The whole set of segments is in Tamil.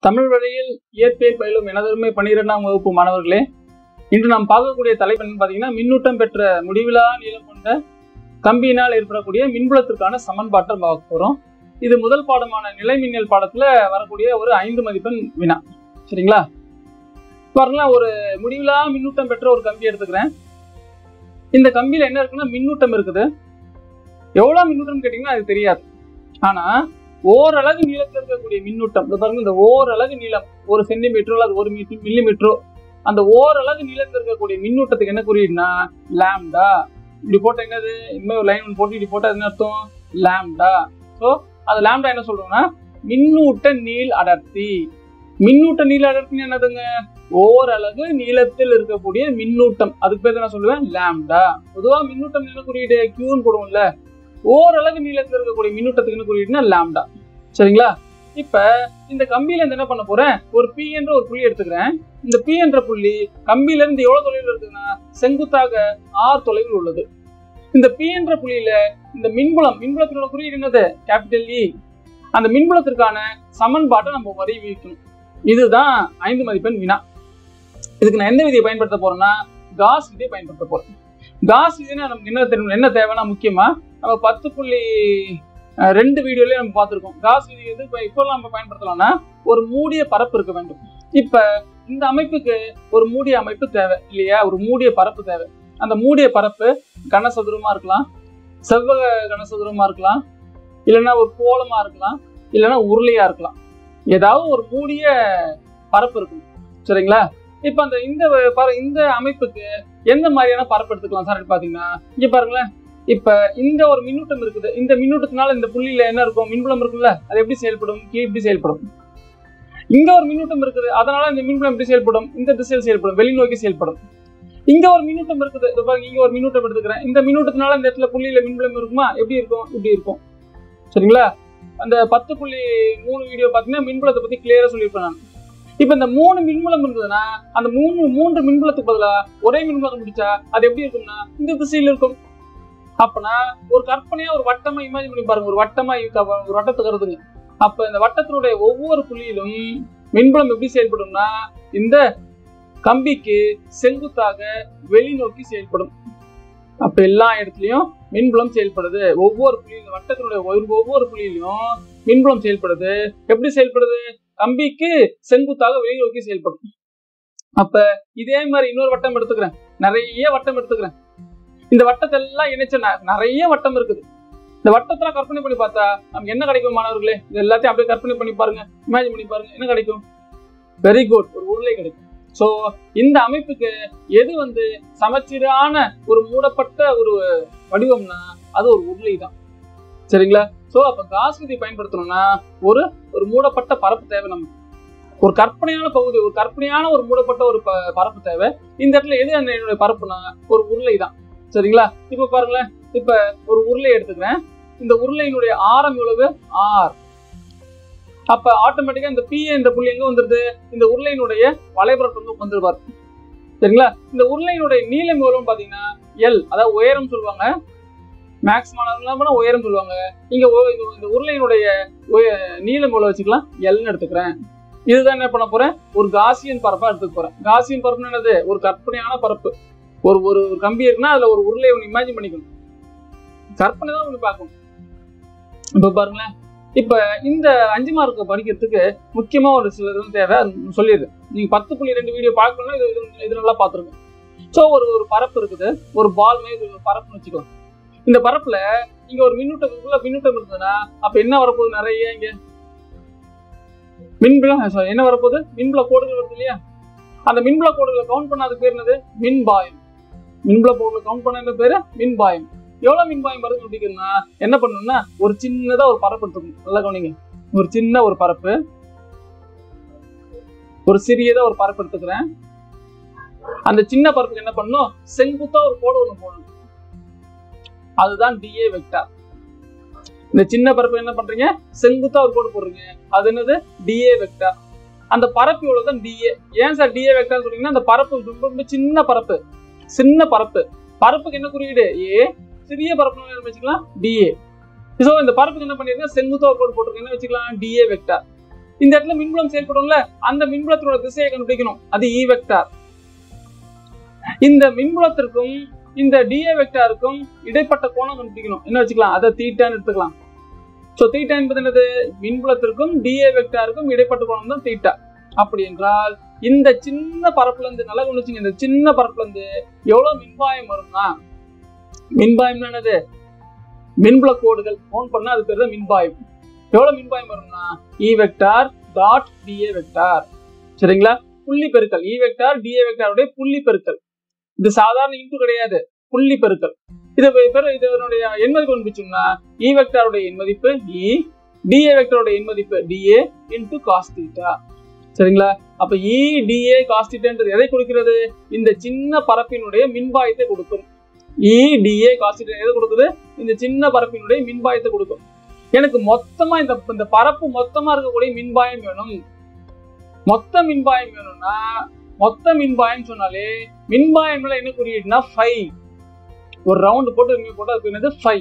தமிழ் வழியில் இயற்பியல் பயிலும் எனதருமை பன்னிரெண்டாம் வகுப்பு மாணவர்களே இன்று நாம் பார்க்கக்கூடிய தலைப்பு என்னன்னு பார்த்தீங்கன்னா மின்னூட்டம் பெற்ற முடிவிலா நீளம் கொண்ட கம்பியினால் ஏற்படக்கூடிய மின்புலத்திற்கான சமன்பாட்டை பார்க்க போறோம் இது முதல் பாடமான நிலை மின்னல் பாடத்துல வரக்கூடிய ஒரு ஐந்து மதிப்பெண் வினா சரிங்களா பாருங்களா ஒரு முடிவிலா மின்னூட்டம் பெற்ற ஒரு கம்பி எடுத்துக்கிறேன் இந்த கம்பியில என்ன இருக்குன்னா மின்னூட்டம் இருக்குது எவ்வளவு மின்னூட்டம் கேட்டீங்கன்னா அது தெரியாது ஆனா ஓரளவு நீளத்தில் இருக்கக்கூடிய மின்னூட்டம் இந்த பாருங்க இந்த ஓரளவு நீளம் ஒரு சென்டிமீட்டரோ அல்லது ஒரு மில்லி மீட்டரோ அந்த ஓரளவு நீளத்தில் இருக்கக்கூடிய மின்னூட்டத்துக்கு என்ன குறியீடுனா லாம்டா இப்படி போட்ட என்னது இனிமே ஒரு லைன் ஒன்று போட்டு இப்படி போட்டா என்ன அர்த்தம் லாம்டா ஸோ அது லாம்டா என்ன சொல்றோம்னா மின்னூட்ட நீள் அடர்த்தி மின்னூட்ட நீள் அடர்த்தின்னு என்னதுங்க ஓரளவு நீளத்தில் இருக்கக்கூடிய மின்னூட்டம் அதுக்கு பேர் என்ன சொல்லுவேன் லாம்டா பொதுவா மின்னூட்டம் என்ன குறியீடு கியூன்னு போடுவோம்ல ஓரளவு நீளத்தில் இருக்கக்கூடிய மின்னூட்டத்துக்கு என்ன குறியீடுனா லாம்டா சரிங்களா இப்ப இந்த கம்பியில இருந்து என்ன பண்ண போறேன் ஒரு பி என்ற ஒரு புள்ளி எடுத்துக்கிறேன் இந்த பி என்ற புள்ளி கம்பியில இருந்து எவ்வளவு தொலைவில் இருக்குன்னா செங்குத்தாக ஆர் தொலைவில் உள்ளது இந்த பி என்ற புள்ளியில இந்த மின்புலம் மின்புலத்தினோட குறியீடு என்னது கேபிட்டல் இ அந்த மின்புலத்திற்கான சமன்பாட்டை நம்ம வரைவிக்கணும் இதுதான் ஐந்து மதிப்பெண் வினா இதுக்கு நான் எந்த விதியை பயன்படுத்த போறேன்னா காஸ் விதியை பயன்படுத்த போறேன் காஸ் விதினா நமக்கு என்ன தெரியும் என்ன தேவைன்னா முக்கியமா நம்ம பத்து புள்ளி அஹ், ரெண்டு வீடியோலயே நம்ம பார்த்துருக்கோம் காஸ் விதி வந்து இப்போ இப்போ நம்ம பயன்படுத்தலாம்னா ஒரு மூடிய பரப்பு இருக்க வேண்டும் இப்ப இந்த அமைப்புக்கு ஒரு மூடிய அமைப்பு தேவை இல்லையா ஒரு மூடிய பரப்பு தேவை அந்த மூடிய பரப்பு கனசதுரமா இருக்கலாம் செவ்வக கனசதுரமா இருக்கலாம் இல்லைன்னா ஒரு கோலமா இருக்கலாம் இல்லைன்னா உருளையா இருக்கலாம் ஏதாவது ஒரு மூடிய பரப்பு இருக்கும் சரிங்களா இப்ப அந்த இந்த பர- இந்த அமைப்புக்கு எந்த மாதிரியான பரப்பு எடுத்துக்கலாம் சார் பாத்தீங்கன்னா இங்க பாருங்களேன் இப்ப இந்த ஒரு மின்னூட்டம் இருக்குது இந்த மின்னூட்டத்தினால இந்த புள்ளியில என்ன இருக்கும் மின்புலம் இருக்குல்ல அது எப்படி செயல்படும் கீழ் இப்படி செயல்படும் இங்க ஒரு மின்னூட்டம் இருக்குது அதனால இந்த மின்புலம் எப்படி செயல்படும் இந்த திசையில் செயல்படும் வெளிநோக்கி செயல்படும் இங்க ஒரு மின்னூட்டம் இருக்குது இதோ பாருங்க இங்க ஒரு மின்னூட்டம் எடுத்துக்கிறேன் இந்த மின்னூட்டத்தினால இந்த இடத்துல புள்ளியில மின்புலம் இருக்குமா எப்படி இருக்கும் இப்படி இருக்கும் சரிங்களா அந்த பத்து புள்ளி மூணு வீடியோ பார்த்தீங்கன்னா மின்புலத்தை பத்தி கிளியரா சொல்லியிருப்பேன் நான் இப்ப இந்த மூணு மின்புலம் இருந்ததுன்னா அந்த மூணு மூன்று மின்புலத்துக்கு பதிலா ஒரே மின்புலம் முடிச்சா அது எப்படி இருக்கும்னா இந்த திசையில இருக்கும் அப்பனா ஒரு கற்பனையா ஒரு வட்டமா இமேஜின் பண்ணி பாருங்க ஒரு வட்டமா இருக்க- ஒரு வட்டத்தை கருதுங்க அப்ப இந்த வட்டத்தினுடைய ஒவ்வொரு புள்ளியிலும் மின்புலம் எப்படி செயல்படும்னா இந்த கம்பிக்கு செங்குத்தாக வெளிநோக்கி செயல்படும் அப்ப எல்லா இடத்துலயும் மின்புலம் செயல்படுது ஒவ்வொரு புள்ளியிலும் வட்டத்தினுடைய ஒரு- ஒவ்வொரு புள்ளியிலும் மின்புலம் செயல்படுது எப்படி செயல்படுது கம்பிக்கு செங்குத்தாக வெளிநோக்கி செயல்படும் அப்ப இதே மாதிரி இன்னொரு வட்டம் எடுத்துக்கிறேன் நிறைய வட்டம் எடுத்துக்கிறேன் இந்த வட்டத்தை எல்லாம் இணைச்ச ந- நிறைய வட்டம் இருக்குது இந்த வட்டத்தெல்லாம் கற்பனை பண்ணி பார்த்தா நமக்கு என்ன கிடைக்கும் மாணவர்களே இது எல்லாத்தையும் அப்படியே கற்பனை பண்ணி பாருங்க இமேஜின் பண்ணி பாருங்க என்ன கிடைக்கும் வெரி குட் ஒரு உருளை கிடைக்கும் சோ இந்த அமைப்புக்கு எது வந்து சமச்சீரான ஒரு மூடப்பட்ட ஒரு வடிவம்னா அது ஒரு உருளை தான் சரிங்களா சோ அப்ப காஸ் விதி பயன்படுத்தணும்னா ஒரு ஒரு மூடப்பட்ட பரப்பு தேவை நமக்கு ஒரு கற்பனையான பகுதி ஒரு கற்பனையான ஒரு மூடப்பட்ட ஒரு ப- பரப்பு தேவை இந்த இடத்துல எது அந்த என்னுடைய பரப்புனா ஒரு உருளை தான் சரிங்களா இப்ப பாருங்களேன் இப்ப ஒரு உருளை எடுத்துக்கிறேன் இந்த உருளையினுடைய ஆரம் எவ்வளவு ஆர் அப்ப ஆட்டோமேட்டிக்கா இந்த பி என்ற புள்ளி எங்க வந்துருது இந்த உருளையினுடைய வலைபரப்பு வந்துருவார் சரிங்களா இந்த உருளையினுடைய நீளம் எவ்வளவுன்னு பாத்தீங்கன்னா எல் அதாவது உயரம் சொல்லுவாங்க மேக்ஸ் மாணவர்கள் உயரம் சொல்லுவாங்க இங்க ஒ- இது- இந்த உருளையினுடைய உய- நீளம் எவ்வளவு வச்சுக்கலாம் எல்னு எடுத்துக்கிறேன் இதுதான் என்ன பண்ண போறேன் ஒரு காசியன் பரப்பா எடுத்துக்க போறேன் காசியன் பரப்புன்னு என்னது ஒரு கற்பனையான பரப்பு ஒரு ஒரு ஒரு கம்பி இருக்குன்னா அதுல ஒரு உருளையை ஒன்று இமேஜின் பண்ணிக்கணும் கற்பனை தான் ஒன்று பார்க்கணும் இப்ப பாருங்களேன் இப்ப இந்த அஞ்சு மார்க் படிக்கிறதுக்கு முக்கியமா ஒரு சில இது தேவை அது சொல்லிடுது நீங்க பத்து புள்ளி ரெண்டு வீடியோ பார்க்கணும்னா இது இது- இது நல்லா பார்த்துருங்க ஸோ ஒரு ஒரு பரப்பு இருக்குது ஒரு பால் மாதிரி ஒரு பரப்புன்னு வச்சுக்கோ இந்த பரப்புல இங்க ஒரு மின்னூட்டத்துக்குள்ள மின்னூட்டம் இருந்ததுன்னா அப்ப என்ன வரப்போகுது நிறைய இங்க மின்புலம் sorry, என்ன வரப்போகுது மின்புல கோடுகள் வருது இல்லையா அந்த மின்புல கோடுகளை கவுண்ட் பண்ணாத பேர் என்னது மின்பாயம் மின்புல கோடுகளை கவுண்ட் பண்ண என்ன பேரு மின்பாயம் எவ்வளவு மின்பாயம் வருது அப்படின்னா என்ன பண்ணணும்னா ஒரு சின்னதா ஒரு பரப்பு எடுத்துக்கணும் நல்லா கவனிங்க ஒரு சின்ன ஒரு பரப்பு ஒரு சிறியதா ஒரு பரப்பு எடுத்துக்கிறேன் அந்த சின்ன பரப்புக்கு என்ன பண்ணணும் செங்குத்தா ஒரு கோடு ஒண்ணு போடணும் அதுதான் டிஏ வெக்டார் இந்த சின்ன பரப்பு என்ன பண்றீங்க செங்குத்தா ஒரு கோடு போடுறீங்க அது என்னது டிஏ வெக்டார் அந்த பரப்பு இவ்வளவு தான் டிஏ ஏன் சார் டிஏ வெக்டார் சொல்றீங்கன்னா அந்த பரப்பு ரொம்ப ரொம்ப சின்ன பரப்பு சின்ன பரப்பு பரப்புக்கு என்ன குறியீடு ஏ சிறிய பரப்பு என்ன வச்சுக்கலாம் டிஏ ஸோ இந்த பரப்புக்கு என்ன பண்ணிருக்கேன் செங்குத்தா ஒரு கோடு போட்டிருக்கேன் என்ன வச்சுக்கலாம் டிஏ வெக்டார் இந்த இடத்துல மின்புலம் செயல்படும்ல அந்த மின்புலத்தோட திசையை கண்டுபிடிக்கணும் அது இ வெக்டார் இந்த மின்புலத்திற்கும் இந்த டிஏ வெக்டாருக்கும் இடைப்பட்ட கோணம் கண்டுபிடிக்கணும் என்ன வச்சுக்கலாம் அதை தீட்டான்னு எடுத்துக்கலாம் ஸோ தீட்டா என்பது என்னது மின்புலத்திற்கும் டிஏ வெக்டாருக்கும் இடைப்பட்ட கோணம் தான் தீட்டா அப்படி என்றால் இந்த சின்ன பரப்புல இருந்து நல்லா கவனிச்சுங்க இந்த சின்ன பரப்புல இருந்து எவ்வளவு மின்பாயம் வரும்னா மின்பாயம் என்னது மின்புல கோடுகள் ஃபோன் பண்ணா அது பேர் தான் மின்பாயம் எவ்வளவு மின்பாயம் வரும்னா E vector dot d a vector சரிங்களா புள்ளி பெருக்கல் இ வெக்டார் டிஏ வெக்டாருடைய புள்ளி பெருக்கல் இது சாதாரண இன்ட்டு கிடையாது புள்ளி பெருக்கல் இது பேர் இதனுடைய எண் மதிப்பு கண்டுபிடிச்சோம்னா இ வெக்டாருடைய எண் மதிப்பு இ டிஏ வெக்டாருடைய எண் மதிப்பு டிஏ இன்டு காஸ் தீட்டா சரிங்களா அப்ப இ டிஏ காஸ் தீட்டான்றது எதை கொடுக்கிறது இந்த சின்ன பரப்பினுடைய மின்பாயத்தை கொடுக்கும் இ டிஏ காஸ் தீட்டா எதை கொடுக்குது இந்த சின்ன பரப்பினுடைய மின்பாயத்தை கொடுக்கும் எனக்கு மொத்தமா இந்த இந்த பரப்பு மொத்தமா இருக்கக்கூடிய மின்பாயம் வேணும் மொத்த மின்பாயம் வேணும்னா மொத்த மின்பாயம் சொன்னாலே மின்பாயம்ல என்ன குறியீடுனா ஃபைவ் ஒரு ரவுண்ட் போட்டு இங்க போட்டு அதுக்கு என்னது ஃபைவ்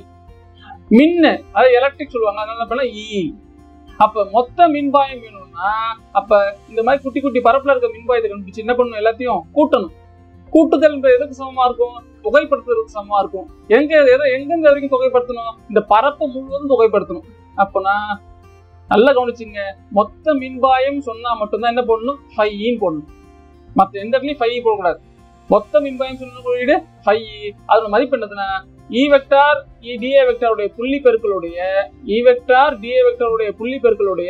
மின்னு அது எலக்ட்ரிக் சொல்லுவாங்க அதனால பண்ண இ அப்ப மொத்த மின்பாயம் வேணும்னா அப்ப இந்த மாதிரி குட்டி குட்டி பரப்புல இருக்க மின்பாயத்தை கண்டுபிடிச்சு என்ன பண்ணணும் எல்லாத்தையும் கூட்டணும் கூட்டுதல் என்பது எதுக்கு சமமா இருக்கும் தொகைப்படுத்துறதுக்கு சமமா இருக்கும் எங்க எதை எங்கெங்க வரைக்கும் தொகைப்படுத்தணும் இந்த பரப்பு முழுவதும் தொகைப்படுத்தணும் அப்பனா நல்லா கவனிச்சுங்க மொத்த மின்பாயம் சொன்னா மட்டும்தான் என்ன பண்ணணும் ஃபைன்னு போடணும் மற்ற எந்த இடத்துலயும் ஃபைவ் போடக்கூடாது மொத்த மின்பாயம் சொன்ன குறியீடு ஃபைவ் அதோட மதிப்பு என்னதுன்னா இ வெக்டார் இ டிஏ வெக்டாருடைய புள்ளி பெருக்களுடைய இ வெக்டார் டிஏ வெக்டாருடைய புள்ளி பெருக்களுடைய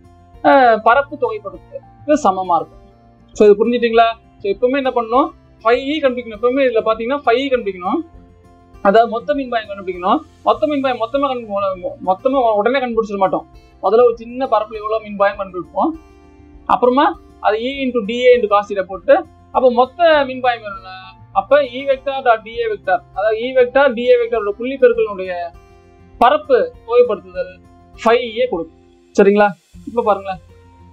அஹ், பரப்பு தொகைப்படுத்துக்கு சமமா இருக்கும் ஸோ இது புரிஞ்சுட்டீங்களா ஸோ எப்பவுமே என்ன பண்ணணும் ஃபைவ் இ கண்டுபிடிக்கணும் எப்பவுமே இதுல பாத்தீங்கன்னா ஃபைவ் கண்டுபிடிக்கணும் அதாவது மொத்த மின்பாயம் கண்டுபிடிக்கணும் மொத்த மின்பாயம் மொத்தமா கண்டு மொத்தமா உடனே கண்டுபிடிச்சிட மாட்டோம் முதல்ல ஒரு சின்ன பரப்புல எவ்வளவு மின்பாயம் கண்டுபிடிப்போம் அப்புறமா அது இ இன்டூ டிஏ இன்டூ காசிட போட்டு அப்போ மொத்த மின்பாயம் வேணும்னா அப்ப E vector dot d a vector அதாவது இ வெக்டார் டிஏ வெக்டாரோட புள்ளி பெருக்களுடைய பரப்பு தொகைப்படுத்துதல் ஃபைவ் ஏ கொடுக்கும் சரிங்களா இப்ப பாருங்களேன்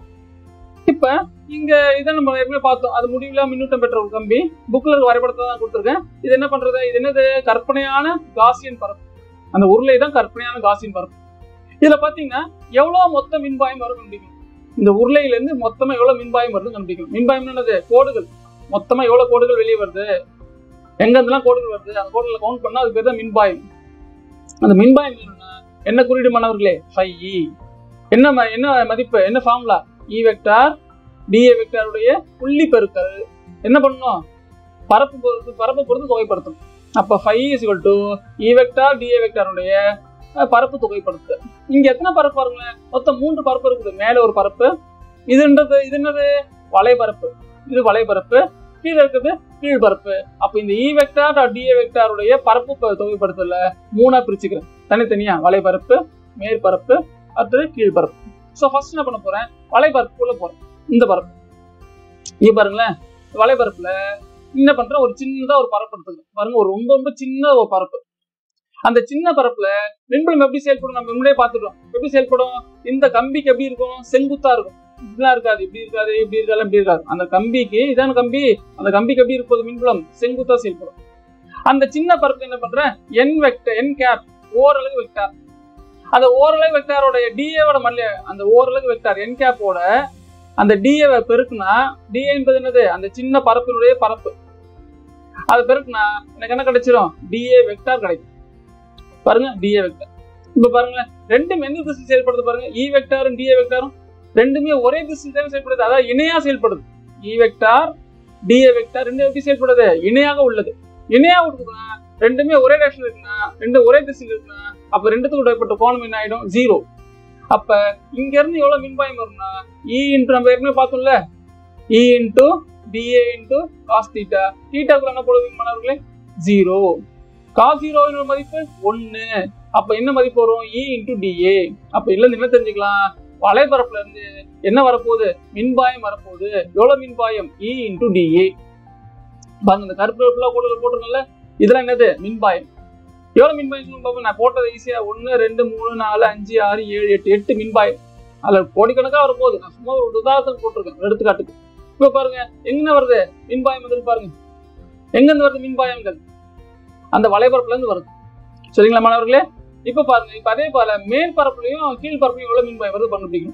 இப்ப இங்க இதை நம்ம ஏற்கனவே பார்த்தோம் அது முடிவில்லா மின்னூட்டம் பெற்ற ஒரு கம்பி புக்ல இருக்க வரைபடத்தை தான் கொடுத்துருக்கேன் இது என்ன பண்றது இது என்னது கற்பனையான காசியன் பரப்பு அந்த உருளை தான் கற்பனையான காசியன் பரப்பு இதுல பாத்தீங்கன்னா எவ்வளவு மொத்த மின்பாயம் வரும் கண்டுபிடிக்கணும் இந்த உருளையில இருந்து மொத்தமா எவ்வளவு மின்பாயம் வருது கண்டுபிடிக்கணும் மின்பாயம் என்னது கோடுகள் மொத்தமா எவ்வளவு கோடுகள் வெளியே வருது எங்க இருந்தெல்லாம் கோடுகள் வருது அந்த கோடுகளை கவுண்ட் பண்ணா அது பேர் தான் மின்பாயம் அந்த மின்பாயம் என்னன்னா என்ன குறியீடு மாணவர்களே ஃபைவ் என்ன ம- என்ன மதிப்பு என்ன ஃபார்முலா இ வெக்டார் டிஏ வெக்டாருடைய புள்ளி பெருக்கல் என்ன பண்ணணும் பரப்பு பொறுத்து பரப்பு பொறுத்து தொகைப்படுத்தணும் அப்ப five is equal to E vector d a வெக்டாருடைய அஹ், பரப்பு தொகைப்படுத்து இங்க எத்தனை பரப்பு பாருங்களேன் மொத்தம் மூன்று பரப்பு இருக்குது மேல ஒரு பரப்பு இதுன்றது இது என்னது வலைபரப்பு இது வலைபரப்பு கீழே இருக்குது கீழ்பரப்பு அப்ப இந்த இ வெக்டார் டாட் டிஏ வெக்டாருடைய பரப்பு ப- தொகைப்படுத்தல மூணா பிரிச்சுக்கிறேன் தனித்தனியா வலைபரப்பு மேற்பரப்பு அடுத்தது கீழ்பரப்பு ஸோ ஃபர்ஸ்ட் என்ன பண்ண போறேன் வலைபரப்புக்குள்ள போறேன் இந்த பரப்பு இங்க பாருங்களேன் வலைபரப்புல என்ன பண்றேன் ஒரு சின்னதா ஒரு பரப்பு எடுத்துக்கிறேன் பாருங்க ஒரு ரொம்ப ரொம்ப சின்ன ஒரு பரப்பு அந்த சின்ன பரப்புல மின்புலம் எப்படி செயல்படும் நம்ம முன்னாடியே பார்த்துட்டோம் எப்படி செயல்படும் இந்த கம்பிக்கு எப்படி இருக்கும் செங்குத்தா இருக்கும் இப்படிலாம் இருக்காது இப்படி இருக்காது இப்படி இருக்காது இப்படி இருக்காது அந்த கம்பிக்கு இதான கம்பி அந்த கம்பிக்கு எப்படி இருப்பது மின்புலம் செங்குத்தா செயல்படும் அந்த சின்ன பரப்பு என்ன பண்றேன் என் வெக்டர் என் கேப் ஓரளவு வெக்டார் அந்த ஓரளவு வெக்டாரோட டிஏவோட மல்ல அந்த ஓரளவு வெக்டார் என் கேப்போட அந்த டிஏவை பெருக்குனா டிஏ என்பது என்னது அந்த சின்ன பரப்பினுடைய பரப்பு அது பெருக்குனா எனக்கு என்ன கிடைச்சிரும் டிஏ வெக்டார் கிடைக்கும் பாருங்க டிஏ வெக்டார் இப்ப பாருங்க ரெண்டும் எந்த திசை செயல்படுது பாருங்க இ வெக்டாரும் டிஏ வெக்டாரும் ரெண்டுமே ஒரே திசை தான் செயல்படுது அதாவது இணையா செயல்படுது இ வெக்டார் டிஏ வெக்டார் ரெண்டும் எப்படி செயல்படுது இணையாக உள்ளது இணையா இருக்குதுன்னா ரெண்டுமே ஒரே டேரக்ஷன் இருக்குன்னா ரெண்டு ஒரே திசையில் இருக்குன்னா அப்ப ரெண்டுத்துக்கும் இடைப்பட்ட கோணம் என்ன ஆயிடும் ஜீரோ அப்ப இங்க இருந்து எவ்வளவு மின்பாயம் வரும்னா இ இன்ட்டு நம்ம ஏற்கனவே பார்த்தோம்ல E into d a into cos theta தீட்டாக்குள்ள என்ன போடுவீங்க மாணவர்களே ஜீரோ காஸ் ஜீரோவினோட மதிப்பு ஒன்னு அப்ப என்ன மதிப்பு வரும் இ இன்ட்டு டிஏ அப்ப இல்ல என்ன தெரிஞ்சுக்கலாம் வலைபரப்புல இருந்து என்ன வரப்போகுது மின்பாயம் வரப்போகுது எவ்வளவு மின்பாயம் இ இன்ட்டு டிஏ பாருங்க இந்த கருப்பு ஃபுல்லா போட்டு போட்டுருங்கல்ல இதெல்லாம் என்னது மின்பாயம் எவ்வளவு மின்பாயம் சொல்லுங்க பாப்போம் நான் போட்டது ஈஸியா ஒன்னு ரெண்டு மூணு நாலு அஞ்சு ஆறு ஏழு எட்டு எட்டு மின்பாயம் அதுல கோடிக்கணக்கா வரப்போகுது நான் சும்மா ஒரு உதாரணத்துக்கு போட்டிருக்கேன் ஒரு எடுத்துக்காட்டுக்கு இப்ப பாருங்க எங்க வருது மின்பாயம் வந்து பாருங்க எங்க இருந்து வருது மின்பாயங்கள் அந்த வலைபரப்புல இருந்து வருது சரிங்களா மாணவர்களே இப்ப பாருங்க இப்ப அதே போல மேற்பரப்புலையும் கீழ்பரப்புலையும் எவ்வளவு மின்பாயம் வருது கண்டுபிடிக்கணும்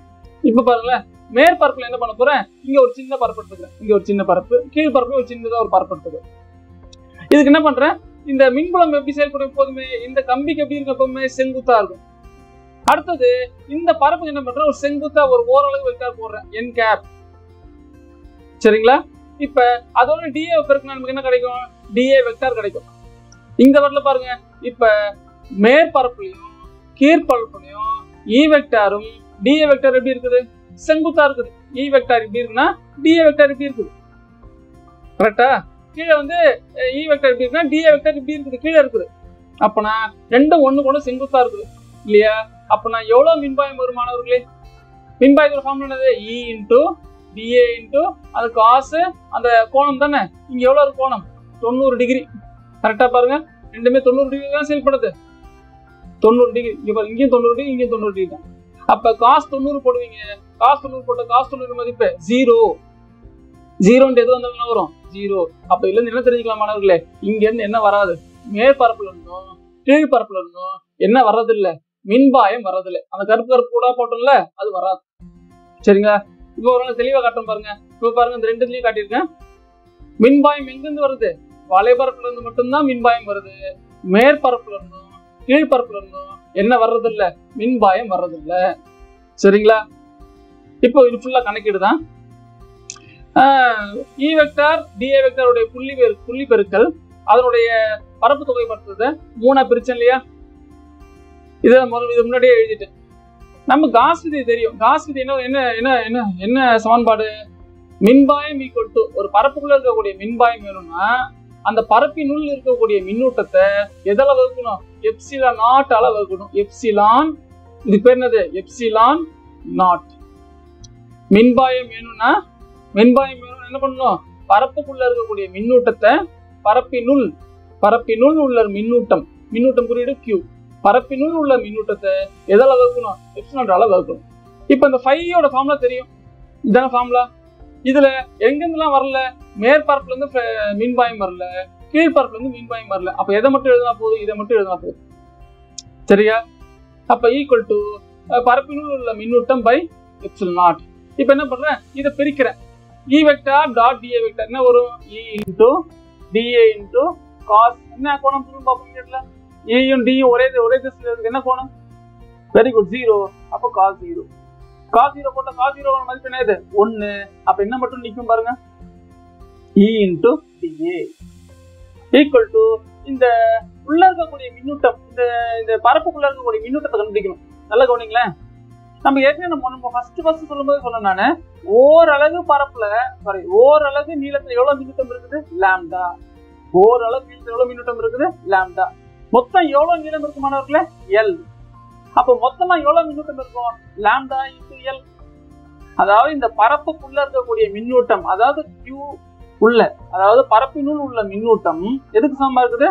இப்ப பாருங்களேன் மேற்பரப்புல என்ன பண்ண போறேன் இங்க ஒரு சின்ன பரப்பு எடுத்துக்கிறேன் இங்க ஒரு சின்ன பரப்பு கீழ் பரப்புல ஒரு சின்னதா ஒரு பரப்பு எடுத்துக்கிறேன் இதுக்கு என்ன பண்றேன் இந்த மின்புலம் எப்படி செயல்படும் எப்போதுமே இந்த கம்பிக்கு எப்படி இருக்கும் எப்பவுமே செங்குத்தா இருக்கும் அடுத்தது இந்த பரப்புக்கு என்ன பண்றேன் ஒரு செங்குத்தா ஒரு ஓரளவு வெக்டார் போடுறேன் என் கேப் சரிங்களா இப்ப அதோட டிஏ பெருக்குனா நமக்கு என்ன கிடைக்கும் டிஏ வெக்டார் கிடைக்கும் இந்த வரல பாருங்க இப்ப மேற்பரப்புலையும் கீழ்பரப்புலையும் இ வெக்டாரும் டிஏ வெக்டார் எப்படி இருக்குது செங்குத்தா இருக்குது இ வெக்டார் எப்படி இருக்குன்னா டிஏ வெக்டார் எப்படி இருக்குது கரெக்டா கீழே வந்து இ வெக்டார் எப்படி இருக்குன்னா டிஏ வெக்டார் இப்படி இருக்குது கீழே இருக்குது அப்பனா ரெண்டும் ஒண்ணு ஒண்ணு செங்குத்தா இருக்குது இல்லையா அப்ப நான் எவ்வளவு மின்பாயம் வரும் மாணவர்களே மின்பாயத்தோட ஃபார்முலா என்னது இ இன்டூ டிஏ இன்டூ அது காசு அந்த கோணம் தானே இங்க எவ்வளவு இருக்கு கோணம் தொண்ணூறு டிகிரி கரெக்டா பாருங்க ரெண்டுமே தொண்ணூறு டிகிரி தான் செயல்படுது தொண்ணூறு டிகிரி இங்க பாருங்க இங்கேயும் தொண்ணூறு டிகிரி இங்கேயும் தொண்ணூறு டிகிரி தான் அப்ப காசு தொண்ணூறு போடுவீங்க காசு தொண்ணூறு போட்ட காசு தொண்ணூறு மதிப்பு ஜீரோ ஜீரோன்ட்டு எது வந்தாலும் என்ன வரும் ஜீரோ அப்ப இதுல இருந்து என்ன தெரிஞ்சுக்கலாம் மாணவர்களே இங்க இருந்து என்ன வராது மேற்பரப்புல இருந்தும் கீழ்பரப்புல இருந்தும் என்ன வர்றதில்ல மின்பாயம் வர்றதில்ல அந்த கருப்பு கருப்பு கூட போட்டோம்ல அது வராது சரிங்களா இப்போ ஒரு நாள் தெளிவா காட்டும் பாருங்க இப்போ பாருங்க இந்த ரெண்டுலயும் காட்டியிருக்கேன் மின்பாயம் எங்கிருந்து வருது வலைபரப்புல இருந்து மட்டும்தான் மின்பாயம் வருது மேற்பரப்புல இருந்தும் கீழ்பரப்புல இருந்தும் என்ன வர்றதில்ல மின்பாயம் வர்றதில்ல சரிங்களா இப்போ இது ஃபுல்லா கணக்கீடு தான் இ வெக்டார் டிஏ வெக்டாருடைய புள்ளி பெரு புள்ளி பெருக்கல் அதனுடைய பரப்பு தொகை படுத்துறத மூணா பிரிச்சேன் இல்லையா இதை முதல்ல இது முன்னாடியே எழுதிட்டேன் நம்ம காஸ் விதி தெரியும் காஸ் விதி என்ன என்ன என்ன என்ன என்ன சமன்பாடு மின்பாயம் ஈக்குவல் டு ஒரு பரப்புக்குள்ள இருக்கக்கூடிய மின்பாயம் வேணும்னா அந்த பரப்பினுள் இருக்கக்கூடிய மின்னூட்டத்தை எதால வகுக்கணும் எப்சிலான் நாட்டால வகுக்கணும் எப்சிலான் இது பேர் என்னது எப்சிலான் நாட் மின்பாயம் வேணும்னா மின்பாயம் வேணும்னா என்ன பண்ணணும் பரப்புக்குள்ள இருக்கக்கூடிய மின்னூட்டத்தை பரப்பினுள் பரப்பினுள் உள்ள மின்னூட்டம் மின்னூட்டம் குறியீடு கியூ பரப்பினுள் உள்ள மின்னூட்டத்தை எதால வகுக்கணும் எப்சிலான்டால வகுக்கணும் இப்போ இந்த ஃபையோட ஃபார்முலா தெரியும் இதான ஃபார்முலா இதுல எங்கெங்கெல்லாம் வரல மேற்பரப்புல இருந்து ஃப- மின்பாயம் வரல கீழ்பரப்புல இருந்து மின்பாயம் வரல அப்ப எதை மட்டும் எழுதினா போதும் இதை மட்டும் எழுதினா போதும் சரியா அப்ப ஈக்குவல் டு பரப்பினுள் உள்ள மின்னூட்டம் பை எப்சில் நாட் இப்ப என்ன பண்றேன் இதை பிரிக்கிறேன் E vector dot d a vector என்ன வரும் E into d a into cos என்ன கோணம் சொல்லுங்க பாப்போம் கேட்கல ஏயும் டியும் ஒரே ஒரே திசையில இருக்கு என்ன கோணம் வெரி குட் ஜீரோ அப்போ காஸ் ஜீரோ காஸ் ஜீரோ போட்ட காஸ் ஜீரோ மதிப்பு என்னது ஒன்னு அப்ப என்ன மட்டும் நிக்கும் பாருங்க E into d a equal to இந்த உள்ள இருக்கக்கூடிய மின்னூட்டம் இந்த இந்த பரப்புக்குள்ள இருக்கக்கூடிய மின்னூட்டத்தை கண்டுபிடிக்கணும் நல்லா கவனிங்களேன் நம்ம ஏற்கனவே நம்ம நம்ம ஃபர்ஸ்ட் ஃபர்ஸ்ட் சொல்லும்போது சொன்னேன் நானு ஓரளவு பரப்புல சாரி ஓரளவு நீளத்துல எவ்வளவு மின்னூட்டம் இருக்குது லாம்டா ஓரளவு நீளத்துல எவ்வளவு மின்னூட்டம் இருக்குது லாம்டா மொத்தம் எவ்வளவு நீளம் இருக்கு மாணவர்களே எல் அப்போ மொத்தமா எவ்வளவு மின்னூட்டம் இருக்கும் லாம்டா இன்டு எல் அதாவது இந்த பரப்புக்குள்ள இருக்கக்கூடிய மின்னூட்டம் அதாவது Q உள்ள அதாவது பரப்பினுள் உள்ள மின்னூட்டம் எதுக்கு சமமா இருக்குது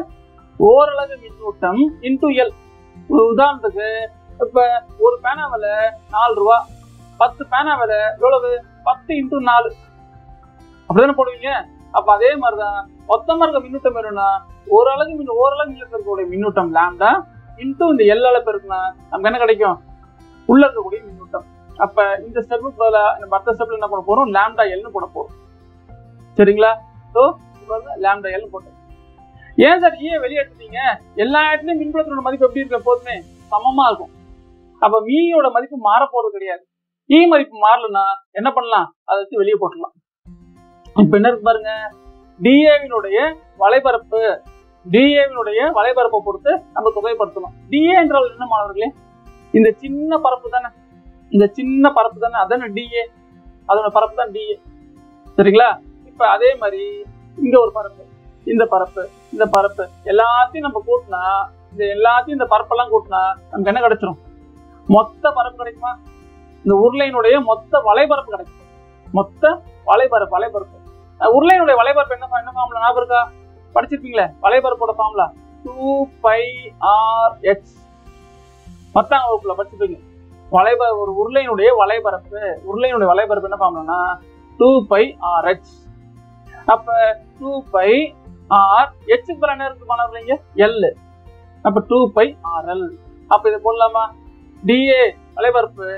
ஓரளவு மின்னூட்டம் இன்டு எல் ஒரு உதாரணத்துக்கு இப்ப ஒரு பேனா விலை நாலு ரூபா பத்து பேனா விலை எவ்வளவு பத்து இன்டு நாலு அப்படிதானே போடுவீங்க அப்ப அதே மாதிரிதான் மொத்தமா இருக்க மின்னூட்டம் வேணும்னா ஓரளவு மின் ஓரளவு நீளத்தில் இருக்கக்கூடிய மின்னூட்டம் லாம்டா இன்டு இந்த எல் அளவு இருக்குன்னா நமக்கு என்ன கிடைக்கும் உள்ள இருக்கக்கூடிய மின்னூட்டம் அப்ப இந்த ஸ்டெப்புக்கு பதிலா நம்ம அடுத்த ஸ்டெப்ல என்ன பண்ண போறோம் லாம்டா எல்னு போட போறோம் சரிங்களா ஸோ லாம்டா எல்னு போட்டோம் ஏன் சார் ஈய வெளியே எடுத்துட்டீங்க எல்லா இடத்துலயும் மின்புலத்தினோட மதிப்பு எப்படி இருக்கு எப்போதுமே சமமா இருக்கும் அப்ப மீயோட மதிப்பு மாற போறது கிடையாது ஈ மதிப்பு மாறலன்னா என்ன பண்ணலாம் அதை வச்சு வெளியே போட்டுடலாம் இப்ப என்ன இருக்கு பாருங்க டிஏவினுடைய வலைபரப்பு டிஏவினுடைய வலைபரப்பை பொறுத்து நம்ம தொகைப்படுத்தணும் டிஏ என்றால் என்ன மாணவர்களே இந்த சின்ன பரப்பு தானே இந்த சின்ன பரப்பு தானே அதானே டிஏ அதோட பரப்பு தான் டிஏ சரிங்களா இப்ப அதே மாதிரி இங்க ஒரு பரப்பு இந்த பரப்பு இந்த பரப்பு எல்லாத்தையும் நம்ம கூட்டினா இந்த எல்லாத்தையும் இந்த பரப்பெல்லாம் கூட்டினா நமக்கு என்ன கிடைச்சிரும் மொத்த பரப்பு கிடைக்குமா இந்த உருளையினுடைய மொத்த வலைபரப்பு கிடைக்கும் மொத்த வலைபரப்பு வலைபரப்பு அஹ் உருளையினுடைய வலைபரப்பு என்ன என்ன ஃபார்முலா ஞாபகம் இருக்கா படிச்சிருப்பீங்களே வலைபரப்போட formula two pi r x பத்தாம் வகுப்புல படிச்சிருப்பீங்க வலைபர ஒரு உருளையினுடைய வலைபரப்பு உருளையினுடைய வலைபரப்பு என்ன ஃபார்முலானா டூ பை ஆர் எக்ஸ் அப்ப டூ பை ஆர் எக்ஸுக்கு பிற என்ன இருக்கு மாணவர்களீங்க எல் அப்ப டூ பை ஆர் எல் அப்ப இதை போடலாமா டிஏ வலைபரப்பு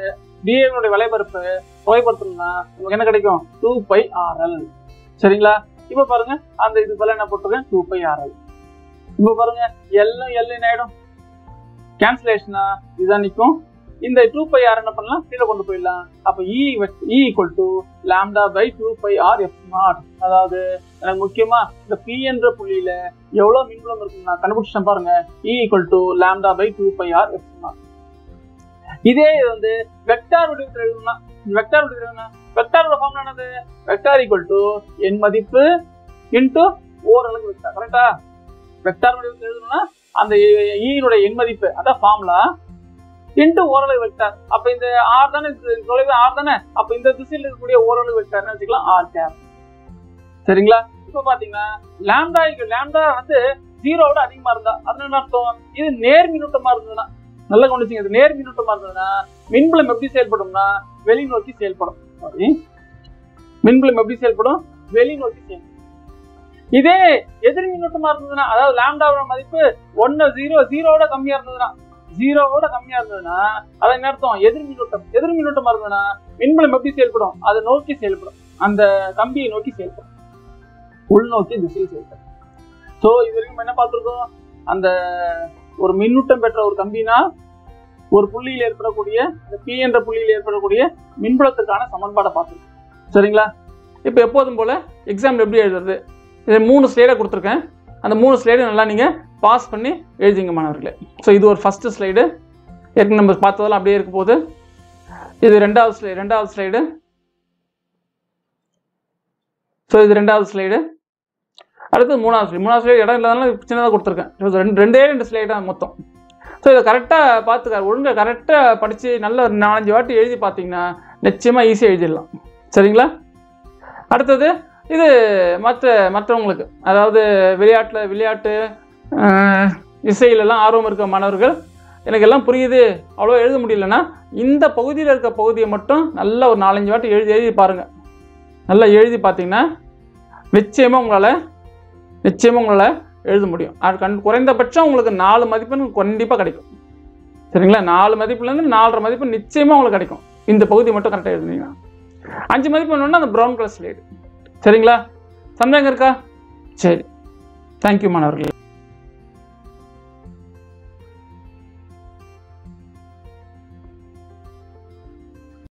டிஏனுடைய வலைபரப்பு தொகைப்படுத்தணும்னா நமக்கு என்ன கிடைக்கும் டூ பை ஆர்எல் சரிங்களா இப்போ பாருங்க அந்த இது போல என்ன போட்டிருக்கேன் டூ பை ஆர்எல் இப்போ பாருங்க எல்லாம் எல்லாம் என்ன ஆயிடும் கேன்சலேஷனா இதுதான் நிற்கும் இந்த டூ பை ஆர் என்ன பண்ணலாம் கீழே கொண்டு போயிடலாம் அப்போ E E equal to lambda by two pi r f naught அதாவது எனக்கு முக்கியமா இந்த பி என்ற புள்ளியில எவ்வளவு மின்புலம் இருக்குன்னு நான் கண்டுபிடிச்சேன் பாருங்க E equal to lambda by two pi r f naught இதே இது வந்து வெக்டார் வடிவத்தில் எழுதணும்னா வெக்டார் வடிவத்தில் எழுதணும் வெக்டாரோட ஃபார்ம் என்னது வெக்டார் ஈக்குவல் டு என் மதிப்பு இன்டு ஓரளவு வெக்டார் கரெக்டா வெக்டார் வடிவத்தில் எழுதணும்னா அந்த ஈனுடைய எண் மதிப்பு அதான் ஃபார்முலா இன்டு ஓரளவு வெக்டார் அப்ப இந்த ஆர் தானே இது தொலைவு ஆர் தானே அப்ப இந்த திசையில் இருக்கக்கூடிய ஓரளவு வெக்டார்னு வச்சுக்கலாம் ஆர் கேப் சரிங்களா இப்ப பாத்தீங்கன்னா லாம்டா லாம்டா வந்து ஜீரோவோட அதிகமா இருந்தா அது என்ன அர்த்தம் இது நேர் மின்னூட்டமா இருந்ததுன்னா நல்லா கவனிச்சுங்க இது நேர் மின்னூட்டமா இருந்ததுன்னா மின்புலம் எப்படி செயல்படும்னா வெளி நோக்கி செயல்படும் சாரி மின்புலம் எப்படி செயல்படும் வெளி நோக்கி செயல்படும் இதே எதிர் மின்னூட்டமா இருந்ததுன்னா அதாவது லாம்டாவோட மதிப்பு ஒன்னு ஜீரோ ஜீரோவோட கம்மியா இருந்ததுன்னா ஜீரோவோட கம்மியா இருந்ததுன்னா அதை என்ன அர்த்தம் எதிர் மின்னூட்டம் எதிர் மின்னூட்டமா இருந்ததுன்னா மின்புலம் எப்படி செயல்படும் அதை நோக்கி செயல்படும் அந்த கம்பியை நோக்கி செயல்படும் உள்நோக்கி திசையில் செயல்படும் ஸோ இது வரைக்கும் நம்ம என்ன பார்த்துருக்கோம் அந்த ஒரு மின்னூட்டம் பெற்ற ஒரு கம்பினா ஒரு புள்ளியில் ஏற்படக்கூடிய இந்த பி என்ற புள்ளியில் ஏற்படக்கூடிய மின்புலத்துக்கான சமன்பாடை பார்த்துருக்கோம் சரிங்களா இப்போ எப்போதும் போல எக்ஸாம் எப்படி எழுதுறது இது மூணு ஸ்லைடை கொடுத்துருக்கேன் அந்த மூணு ஸ்லைடு நல்லா நீங்கள் பாஸ் பண்ணி எழுதிங்க மாணவர்களே ஸோ இது ஒரு ஃபஸ்ட்டு ஸ்லைடு ஏற்கனவே நம்ம பார்த்ததெல்லாம் அப்படியே இருக்க போகுது இது ரெண்டாவது ஸ்லைடு ரெண்டாவது ஸ்லைடு ஸோ இது ரெண்டாவது ஸ்லைடு அடுத்து மூணாவது ஸ்லைடு மூணாவது ஸ்லைடு இடம் இல்லாதனால சின்னதாக கொடுத்துருக்கேன் ஸோ ரெண்டு ரெண்டே ரெண்டு ஸ்லைடு தான் மொத்தம் ஸோ இதை கரெக்டாக பார்த்துக்க ஒழுங்காக கரெக்டாக படித்து நல்ல ஒரு நாலஞ்சு வாட்டி எழுதி பார்த்தீங்கன்னா நிச்சயமாக ஈஸியாக எழுதிடலாம் சரிங்களா அடுத்தது இது மற்ற மற்றவங்களுக்கு அதாவது விளையாட்டில் விளையாட்டு ஆஹ், இசையிலெல்லாம் ஆர்வம் இருக்க மாணவர்கள் எனக்கு எல்லாம் புரியுது அவ்வளோ எழுத முடியலன்னா இந்த பகுதியில் இருக்க பகுதியை மட்டும் நல்லா ஒரு நாலஞ்சு வாட்டி எழுதி எழுதி பாருங்கள் நல்லா எழுதி பார்த்தீங்கன்னா நிச்சயமாக உங்களால் நிச்சயமாக உங்களால் எழுத முடியும் அது கண் குறைந்தபட்சம் உங்களுக்கு நாலு மதிப்பெண் கண்டிப்பாக கிடைக்கும் சரிங்களா நாலு மதிப்புலேருந்து நாலரை மதிப்பு நிச்சயமாக உங்களுக்கு கிடைக்கும் இந்த பகுதி மட்டும் கரெக்டாக எழுதுனீங்கன்னா அஞ்சு மதிப்பு வேணும்னா அந்த ப்ரௌன் கலர் ஸ்லேடு சரிங்களா சந்தேகம் இருக்கா சரி தேங்க்யூ மாணவர்களே